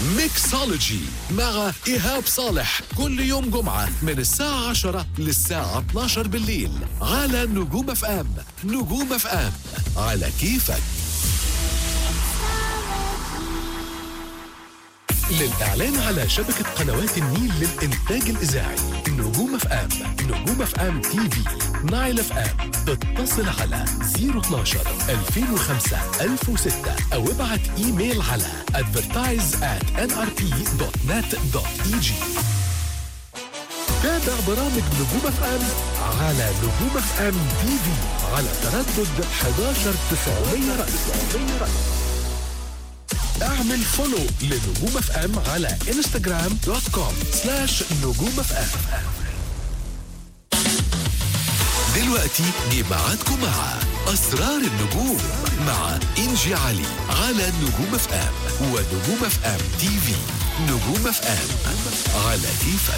ميكسولوجي مع إيهاب صالح كل يوم جمعة من الساعة 10 للساعة 12 بالليل على نجوم اف ام نجوم اف ام على كيفك للإعلان على شبكة قنوات النيل للإنتاج الإذاعي نجوم اف ام نجوم اف ام تي في نايل اف ام اتصل على 012 2005 1006 أو ابعت إيميل على advertise at nrp.net.eg تابع برامج نجوم اف ام على نجوم اف ام تي في على تردد 11 900 رأس اعمل فولو لنجوم اف ام على انستغرام دوت كوم سلاش نجوم اف ام دلوقتي جه ميعادكم مع اسرار النجوم مع انجي علي على نجوم اف ام ونجوم اف ام تي في نجوم اف ام على كيفك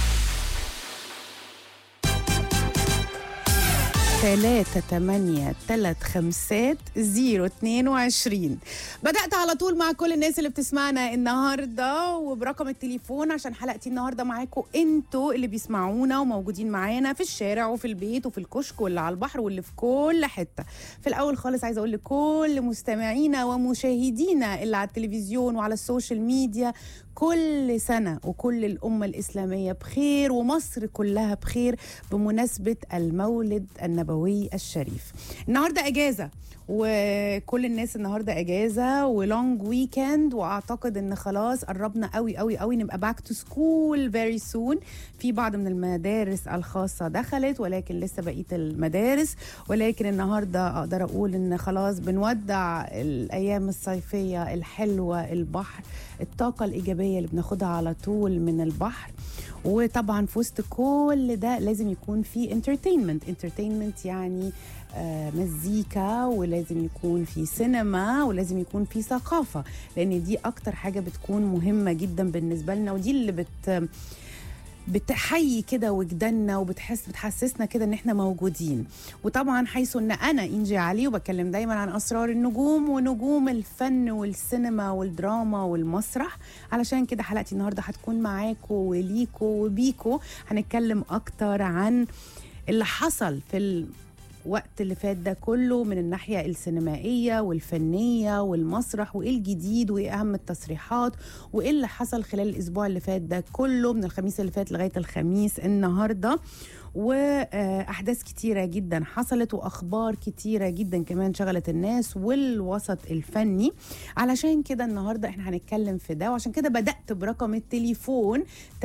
تلاتة تمانية تلات خمسات زيرو اتنين وعشرين بدأت على طول مع كل الناس اللي بتسمعنا النهاردة وبرقم التليفون عشان حلقتي النهاردة معاكم انتوا اللي بيسمعونا وموجودين معانا في الشارع وفي البيت وفي الكشك واللي على البحر واللي في كل حتة في الأول خالص عايزة أقول لكل مستمعينا ومشاهدينا اللي على التلفزيون وعلى السوشيال ميديا كل سنة وكل الأمة الإسلامية بخير ومصر كلها بخير بمناسبة المولد النبوي الشريف النهاردة أجازة وكل الناس النهارده اجازه ولونج ويكند واعتقد ان خلاص قربنا قوي قوي قوي نبقى باك تو سكول فيري سون في بعض من المدارس الخاصه دخلت ولكن لسه بقيه المدارس ولكن النهارده اقدر اقول ان خلاص بنودع الايام الصيفيه الحلوه البحر الطاقه الايجابيه اللي بناخدها على طول من البحر وطبعا في وسط كل ده لازم يكون في انترتينمنت انترتينمنت يعني آه مزيكا ولازم يكون في سينما ولازم يكون في ثقافه لان دي اكتر حاجه بتكون مهمه جدا بالنسبه لنا ودي اللي بت بتحيي كده وجداننا وبتحس بتحسسنا كده ان احنا موجودين وطبعا حيث ان انا انجي علي وبتكلم دايما عن اسرار النجوم ونجوم الفن والسينما والدراما والمسرح علشان كده حلقتي النهارده هتكون معاكم وليكم وبيكم هنتكلم اكتر عن اللي حصل في الوقت اللي فات ده كله من الناحية السينمائية والفنية والمسرح وإيه الجديد وإيه أهم التصريحات وإيه اللي حصل خلال الأسبوع اللي فات ده كله من الخميس اللي فات لغاية الخميس النهاردة واحداث كتيره جدا حصلت واخبار كتيره جدا كمان شغلت الناس والوسط الفني علشان كده النهارده احنا هنتكلم في ده وعشان كده بدات برقم التليفون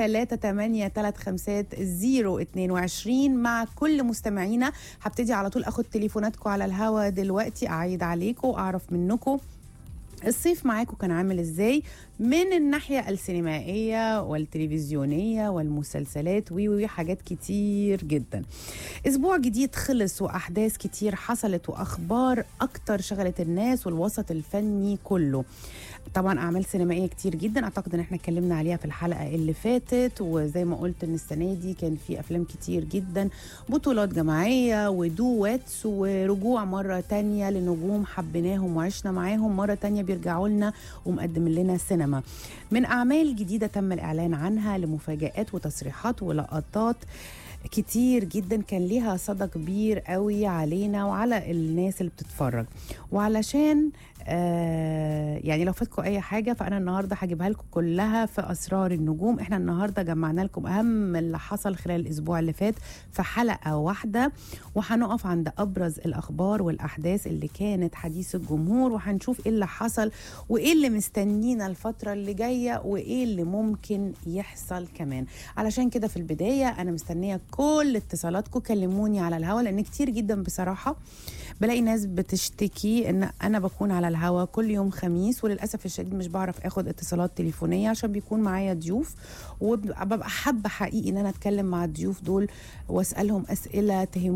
3835022 مع كل مستمعينا هبتدي على طول اخد تليفوناتكم على الهوا دلوقتي اعيد عليكم واعرف منكم الصيف معاكم كان عامل ازاي من الناحية السينمائية والتلفزيونية والمسلسلات وي وي حاجات كتير جدا اسبوع جديد خلص واحداث كتير حصلت واخبار اكتر شغلت الناس والوسط الفني كله طبعا اعمال سينمائيه كتير جدا اعتقد ان احنا اتكلمنا عليها في الحلقه اللي فاتت وزي ما قلت ان السنه دي كان في افلام كتير جدا بطولات جماعيه ودويتس ورجوع مره تانية لنجوم حبيناهم وعشنا معاهم مره تانية بيرجعوا لنا ومقدم لنا سينما من اعمال جديده تم الاعلان عنها لمفاجات وتصريحات ولقطات كتير جدا كان ليها صدى كبير قوي علينا وعلى الناس اللي بتتفرج وعلشان آه يعني لو فاتكم اي حاجه فانا النهارده هجيبها لكم كلها في اسرار النجوم احنا النهارده جمعنا لكم اهم اللي حصل خلال الاسبوع اللي فات في حلقه واحده وهنقف عند ابرز الاخبار والاحداث اللي كانت حديث الجمهور وهنشوف ايه اللي حصل وايه اللي مستنينا الفتره اللي جايه وايه اللي ممكن يحصل كمان علشان كده في البدايه انا مستنيه كل اتصالاتكم كلموني على الهوا لان كتير جدا بصراحه بلاقي ناس بتشتكي ان انا بكون على الهوا كل يوم خميس وللاسف الشديد مش بعرف اخد اتصالات تليفونيه عشان بيكون معايا ضيوف وببقى حابه حقيقي ان انا اتكلم مع الضيوف دول واسالهم اسئله تهم